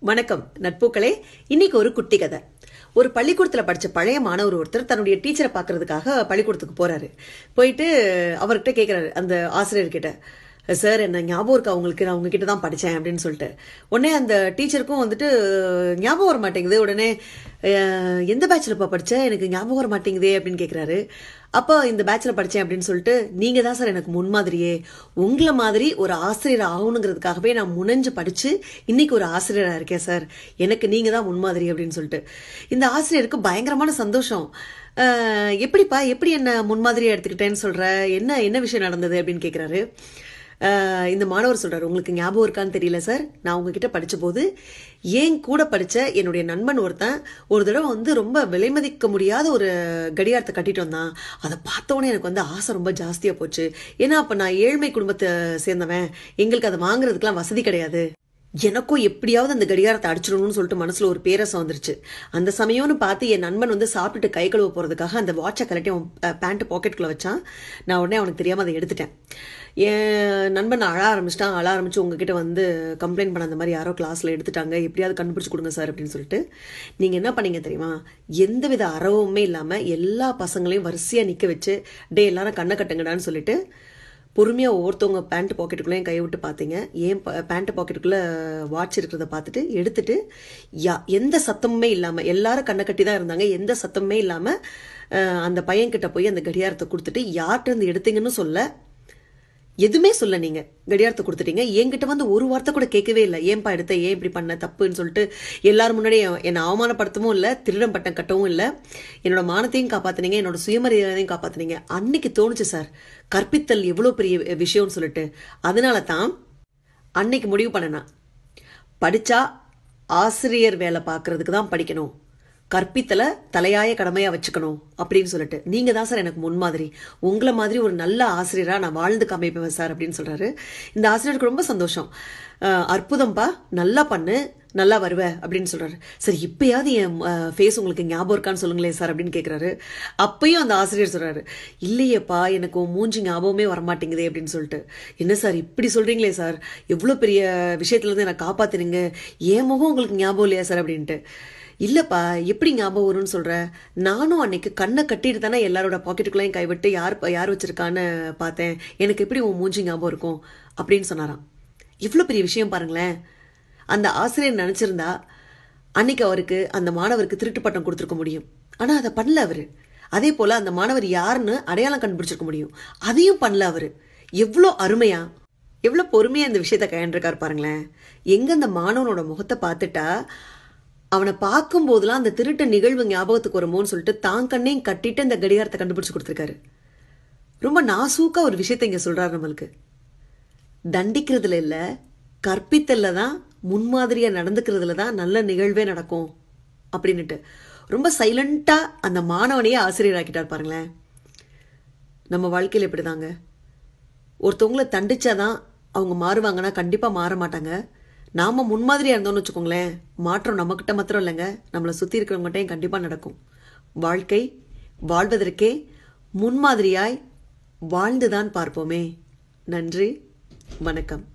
வணக்கம் நட்புக்களே இன்னைக்கு ஒரு குட்டி கதை ஒரு பள்ளிக்கூடத்துல படிச்ச பழைய மாணவர் ஒருத்தர் தன்னுடைய டீச்சரை பார்க்கறதுக்காக பள்ளிக்கூடத்துக்கு போறாரு போயிட்டு அவர்கிட்ட கேக்குறாரு அந்த ஆசிரியர்கிட்ட சார் என்ன ஞாபகம் இருக்கா உங்களுக்கு நான் உங்ககிட்ட தான் படித்தேன் அப்படின்னு சொல்லிட்டு உடனே அந்த டீச்சருக்கும் வந்துட்டு ஞாபகம் வர மாட்டேங்குது உடனே "அஹ், எந்த பேட்ச்லப்பா படித்தேன் எனக்கு ஞாபகம் வர மாட்டேங்குதே அப்படின்னு கேட்குறாரு அப்போ இந்த பேட்ச்ல படித்தேன் அப்படின்னு சொல்லிட்டு நீங்கள் தான் சார் எனக்கு முன்மாதிரியே உங்களை மாதிரி ஒரு ஆசிரியர் ஆகணுங்கிறதுக்காகவே நான் முனைஞ்சு படித்து இன்னைக்கு ஒரு ஆசிரியராக இருக்கேன் சார் எனக்கு நீங்கள் தான் முன்மாதிரி அப்படின்னு சொல்லிட்டு இந்த ஆசிரியருக்கு பயங்கரமான சந்தோஷம் "அஹ், எப்படிப்பா எப்படி என்ன முன்மாதிரியாக எடுத்துக்கிட்டேன்னு சொல்கிற என்ன என்ன விஷயம் நடந்தது அப்படின்னு கேட்குறாரு ஆஹ் இந்த மாணவர் சொல்றாரு உங்களுக்கு ஞாபகம் இருக்கான்னு தெரியல சார் நான் உங்ககிட்ட படிச்ச போது ஏன் கூட படிச்ச என்னுடைய நண்பன் ஒருத்தன் ஒரு தடவை வந்து ரொம்ப விலைமதிக்க முடியாத ஒரு கடிகாரத்தை கட்டிட்டு வந்தான் அதை பார்த்தோன்னே எனக்கு வந்து ஆசை ரொம்ப ஜாஸ்தியா போச்சு ஏன்னா அப்ப நான் ஏழ்மை குடும்பத்தை சேர்ந்தவன் எங்களுக்கு அதை வாங்குறதுக்கெல்லாம் வசதி கிடையாது எனக்கும் எப்படியாவது அந்த கடிகாரத்தை அடிச்சிடணும்னு சொல்லிட்டு மனசுல ஒரு பேரசம் வந்துருச்சு அந்த சமயம்னு பார்த்து என் நண்பன் வந்து சாப்பிட்டுட்டு கை கழுவ போறதுக்காக அந்த வாட்சை கலட்டி அவன் பேண்ட் பாக்கெட்டுக்குள்ள வச்சான் நான் உடனே அவனுக்கு தெரியாம அதை எடுத்துட்டேன் என் நண்பன் அழ ஆரம்பிச்சிட்டான் அழ ஆரம்பிச்சு உங்ககிட்ட வந்து கம்ப்ளைண்ட் பண்ண அந்த மாதிரி யாரோ கிளாஸ்ல எடுத்துட்டாங்க எப்படியாவது கண்டுபிடிச்சு கொடுங்க சார் அப்படின்னு சொல்லிட்டு நீங்க என்ன பண்ணீங்க தெரியுமா எந்தவித அறவுமே இல்லாம எல்லா பசங்களையும் வரிசையா நிக்க வச்சு டே எல்லாரும் கண்ணை கட்டுங்கடான்னு சொல்லிட்டு பொறுமையாக ஒவ்வொருத்தவங்க பேண்ட் பாக்கெட்டுக்குள்ளேயும் கை விட்டு பார்த்தீங்க ஏன் பேண்ட் பாக்கெட்டுக்குள்ளே வாட்ச் இருக்கிறத பார்த்துட்டு எடுத்துட்டு யா எந்த சத்தமுமே இல்லாமல் எல்லாரும் கண்ணை கட்டி தான் இருந்தாங்க எந்த சத்தமுமே இல்லாமல் அந்த பையன்கிட்ட போய் அந்த கடிகாரத்தை கொடுத்துட்டு யார்கிட்ட இருந்து எடுத்தீங்கன்னு சொல்ல எதுவுமே சொல்ல நீங்க கடியாரத்தை கொடுத்துட்டீங்க என்கிட்ட வந்து ஒரு வார்த்தை கூட கேட்கவே இல்லை ஏன்பா எடுத்த ஏன் இப்படி பண்ண தப்புன்னு சொல்லிட்டு எல்லாரும் முன்னாடி என்னை அவமானப்படுத்தவும் இல்லை திருடம் பட்டம் கட்டவும் இல்லை என்னோட மானத்தையும் காப்பாத்துனீங்க என்னோட சுயமரியாதையும் காப்பாத்துனீங்க அன்னைக்கு தோணுச்சு சார் கற்பித்தல் எவ்வளோ பெரிய விஷயம்னு சொல்லிட்டு அதனால தான் அன்னைக்கு முடிவு பண்ணனா படிச்சா ஆசிரியர் வேலை பார்க்கறதுக்கு தான் படிக்கணும் கற்பித்தலை தலையாய கடமையா வச்சுக்கணும் அப்படின்னு சொல்லிட்டு நீங்க தான் சார் எனக்கு முன்மாதிரி உங்களை மாதிரி ஒரு நல்ல ஆசிரியரா நான் வாழ்ந்து காமிப்பேன் சார் அப்படின்னு சொல்றாரு இந்த ஆசிரியருக்கு ரொம்ப சந்தோஷம் அஹ், அற்புதம்பா நல்லா பண்ணு நல்லா வருவ அப்படின்னு சொல்றாரு சரி இப்பயாவது என் ஃபேஸ் உங்களுக்கு ஞாபகம் இருக்கான்னு சொல்லுங்களேன் சார் அப்படின்னு கேட்குறாரு அப்பயும் அந்த ஆசிரியர் சொல்றாரு இல்லையேப்பா எனக்கு உன் மூஞ்சி ஞாபகமே வரமாட்டேங்குதே அப்படின்னு சொல்லிட்டு என்ன சார் இப்படி சொல்றீங்களே சார் எவ்வளோ பெரிய விஷயத்துல இருந்து என்னை காப்பாத்துனீங்க என் முகம் உங்களுக்கு ஞாபகம் இல்லையா சார் அப்படின்ட்டு இல்லப்பா எப்படி ஞாபகம் வரும்னு சொல்ற நானும் அன்னைக்கு கண்ணை கட்டிட்டு தானே எல்லாரோட பாக்கெட்டுக்குள்ளேயும் கைவிட்டு யார் யார் வச்சிருக்கான்னு பார்த்தேன் எனக்கு எப்படி உன் மூஞ்சி ஞாபகம் இருக்கும் அப்படின்னு சொன்னாராம் இவ்வளோ பெரிய விஷயம் பாருங்களேன் அந்த ஆசிரியர் நினைச்சிருந்தா அன்னைக்கு அவருக்கு அந்த மாணவருக்கு திருட்டு பட்டம் கொடுத்துருக்க முடியும் ஆனா அதை பண்ணல அவரு அதே போல அந்த மாணவர் யாருன்னு அடையாளம் கண்டுபிடிச்சிருக்க முடியும் அதையும் பண்ணல அவரு எவ்வளோ அருமையா எவ்வளோ பொறுமையா இந்த விஷயத்த கையாண்டிருக்காரு பாருங்களேன் எங்க அந்த மாணவனோட முகத்தை பார்த்துட்டா அவனை பார்க்கும் போதெல்லாம் அந்த திருட்டு நிகழ்வு ஞாபகத்துக்கு வருமோன்னு சொல்லிட்டு தான் கண்ணையும் கட்டிட்டு அந்த கடிகாரத்தை கண்டுபிடிச்சு கொடுத்துருக்காரு ரொம்ப நாசூக்கா ஒரு விஷயத்தை இங்க சொல்றாரு நம்மளுக்கு தண்டிக்கிறதுல இல்ல கற்பித்தல்ல தான் முன்மாதிரியா நடந்துக்கிறதுல தான் நல்ல நிகழ்வே நடக்கும் அப்படின்னுட்டு ரொம்ப சைலண்டா அந்த மாணவனையே ஆசிரியராக்கிட்டார் பாருங்களேன் நம்ம வாழ்க்கையில் இப்படிதாங்க ஒருத்தவங்கள தண்டிச்சாதான் அவங்க மாறுவாங்கன்னா கண்டிப்பா மாற மாட்டாங்க நாம முன்மாதிரியா இருந்தோம்னு வச்சுக்கோங்களேன் மாற்றம் நம்மகிட்ட மாத்திரம் இல்லைங்க நம்மளை சுத்தி இருக்கிறவங்ககிட்டையும் கண்டிப்பா நடக்கும் வாழ்க்கை வாழ்வதற்கே முன்மாதிரியாய் வாழ்ந்துதான் பார்ப்போமே நன்றி வணக்கம்